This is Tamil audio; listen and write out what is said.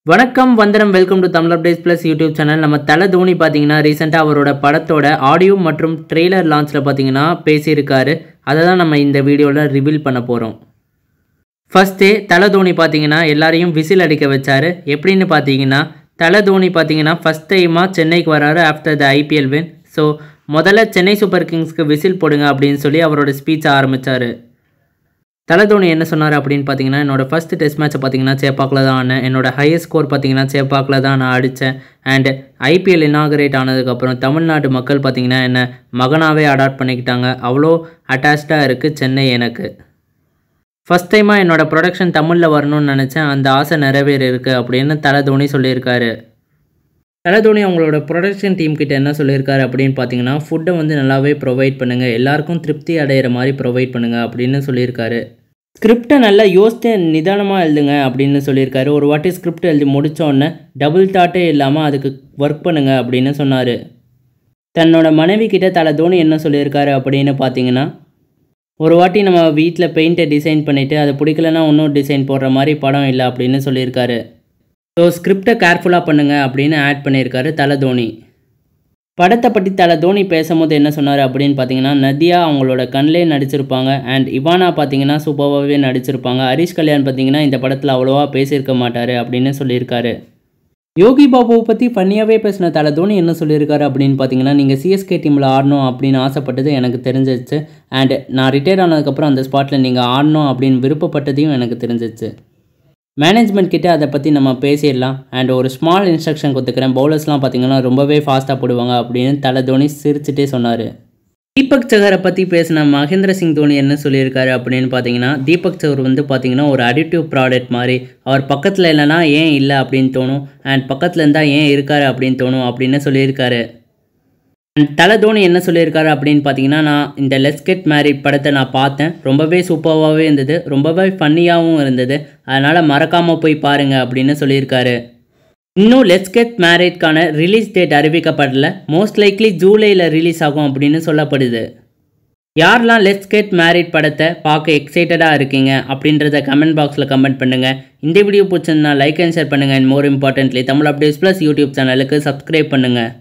வணக்கம் வந்தனம் welcome to Tamil updates plus YouTube channel நம்ம தலை தோனி பார்த்தீங்கன்னா ரீசெண்டாக அவரோட படத்தோட ஆடியோ மற்றும் ட்ரெய்லர் லான்ச்சில் பார்த்தீங்கன்னா பேசியிருக்காரு அதை தான் நம்ம இந்த வீடியோவில் ரிவீல் பண்ண போகிறோம் ஃபஸ்ட்டே தலை தோனி பார்த்தீங்கன்னா எல்லாரையும் விசில் அடிக்க வச்சாரு எப்படின்னு பார்த்தீங்கன்னா தலை தோனி பார்த்தீங்கன்னா ஃபஸ்ட் டைமாக சென்னைக்கு வராரு after the IPL win so முதல்ல சென்னை சூப்பர் கிங்ஸ்க்கு விசில் போடுங்க அப்படின்னு சொல்லி அவரோட ஸ்பீச்சை ஆரம்பித்தார் தலை தோனி என்ன சொன்னார் அப்படின்னு பார்த்தீங்கன்னா என்னோட ஃபஸ்ட் டெஸ்ட் மேட்ச்சை பார்த்தீங்கன்னா சேப்பாக்கில் தான் ஆனேன் என்னோட ஹையஸ்ட் ஸ்கோர் பார்த்தீங்கன்னா சேப்பாக்கில் தான் நான் அடித்தேன் அண்ட் ஐபிஎல் இனாகரேட் ஆனதுக்கப்புறம் தமிழ்நாட்டு மக்கள் பார்த்தீங்கன்னா என்னை மகனாகவே அடாப்ட் பண்ணிக்கிட்டாங்க அவ்வளோ அட்டாச்சாக இருக்குது சென்னை எனக்கு ஃபஸ்ட் டைமாக என்னோட ப்ரொடக்ஷன் தமிழில் வரணும்னு நினச்சேன் அந்த ஆசை நிறைவேறி இருக்குது அப்படின்னு தலை தோனி சொல்லியிருக்காரு தலை தோனி அவங்களோட ப்ரொடக்ஷன் டீம் கிட்ட என்ன சொல்லியிருக்காரு அப்படின்னு பார்த்தீங்கன்னா ஃபுட்டை வந்து நல்லாவே ப்ரொவைட் பண்ணுங்கள் எல்லாருக்கும் திருப்தி அடைகிற மாதிரி ப்ரொவைட் பண்ணுங்கள் அப்படின்னு சொல்லியிருக்காரு ஸ்கிரிப்டை நல்லா யோசித்து நிதானமாக எழுதுங்க அப்படின்னு சொல்லியிருக்காரு ஒரு வாட்டி ஸ்கிரிப்ட் எழுதி முடித்தோடனே டபுள் தாட்டே இல்லாமல் அதுக்கு ஒர்க் பண்ணுங்க அப்படின்னு சொன்னார் தன்னோட மனைவி கிட்ட தலை தோனி என்ன சொல்லியிருக்காரு அப்படின்னு பார்த்தீங்கன்னா ஒரு வாட்டி நம்ம வீட்டில் பெயிண்ட்டை டிசைன் பண்ணிவிட்டு அது பிடிக்கலன்னா இன்னொரு டிசைன் போடுற மாதிரி படம் இல்லை அப்படின்னு சொல்லியிருக்காரு ஸோ ஸ்கிரிப்டை கேர்ஃபுல்லாக பண்ணுங்க அப்படின்னு ஆட் பண்ணியிருக்காரு தலை தோனி படத்தை பற்றி தலை தோனி பேசும்போது என்ன சொன்னார் அப்படின்னு பார்த்தீங்கன்னா நதியா அவங்களோட கண்ணிலே நடிச்சிருப்பாங்க அண்ட் இவானா பார்த்தீங்கன்னா சூப்பராகவே நடிச்சிருப்பாங்க ஹரிஷ் கல்யாண் பார்த்தீங்கன்னா இந்த படத்தில் அவ்வளோவா பேசியிருக்க மாட்டார் அப்படின்னு சொல்லியிருக்காரு யோகி பாபுவை பற்றி ஃபன்னியாகவே பேசின தலை தோனி என்ன சொல்லியிருக்காரு அப்படின்னு பார்த்தீங்கன்னா நீங்கள் சிஎஸ்கே டீமில் ஆடணும் அப்படின்னு ஆசைப்பட்டது எனக்கு தெரிஞ்சிச்சு அண்ட் நான் ரிட்டையர் ஆனதுக்கப்புறம் அந்த ஸ்பாட்டில் நீங்கள் ஆடணும் அப்படின்னு விருப்பப்பட்டதையும் எனக்கு தெரிஞ்சிச்சு மேனேஜ்மெண்ட் கிட்ட அதை பற்றி நம்ம பேசிடலாம் அண்ட் ஒரு ஸ்மால் இன்ஸ்ட்ரக்ஷன் கொடுத்துக்கிறேன் பவுலர்ஸ்லாம் பார்த்தீங்கன்னா ரொம்பவே ஃபாஸ்ட்டாக போடுவாங்க அப்படின்னு தலை தோனி சிரிச்சுட்டே சொன்னார் தீபக் சகரை பற்றி பேசின மகேந்திர சிங் தோனி என்ன சொல்லியிருக்காரு அப்படின்னு பார்த்தீங்கன்னா தீபக் சகர் வந்து பார்த்தீங்கன்னா ஒரு அடிட்டிவ் ப்ராடக்ட் மாதிரி அவர் பக்கத்தில் இல்லைன்னா ஏன் இல்லை அப்படின்னு தோணும் அண்ட் பக்கத்தில் இருந்தால் ஏன் இருக்காரு அப்படின்னு தோணும் அப்படின்னு சொல்லியிருக்காரு அண்ட் தலை தோனி என்ன சொல்லியிருக்காரு அப்படின்னு பார்த்தீங்கன்னா நான் இந்த லெட்ஸ் கெட் மேரிட் படத்தை நான் பார்த்தேன் ரொம்பவே சூப்பராகவே இருந்தது ரொம்பவே ஃபன்னியாகவும் இருந்தது அதனால் மறக்காமல் போய் பாருங்க அப்படின்னு சொல்லியிருக்காரு இன்னும் லெட்ஸ் கெட் மேரிட்கான ரிலீஸ் டேட் அறிவிக்கப்படல மோஸ்ட் லைக்லி ஜூலையில் ரிலீஸ் ஆகும் அப்படின்னு சொல்லப்படுது யாரெல்லாம் லெட்ஸ் கெட் மேரிட் படத்தை பார்க்க எக்ஸைட்டடாக இருக்கீங்க அப்படின்றத கமெண்ட் பாக்ஸில் கமெண்ட் பண்ணுங்கள் இந்த வீடியோ பிடிச்சிருந்தா லைக் அண்ட் ஷேர் பண்ணுங்கள் and more importantly Tamil updates plus YouTube சேனலுக்கு சப்ஸ்கிரைப் பண்ணுங்கள்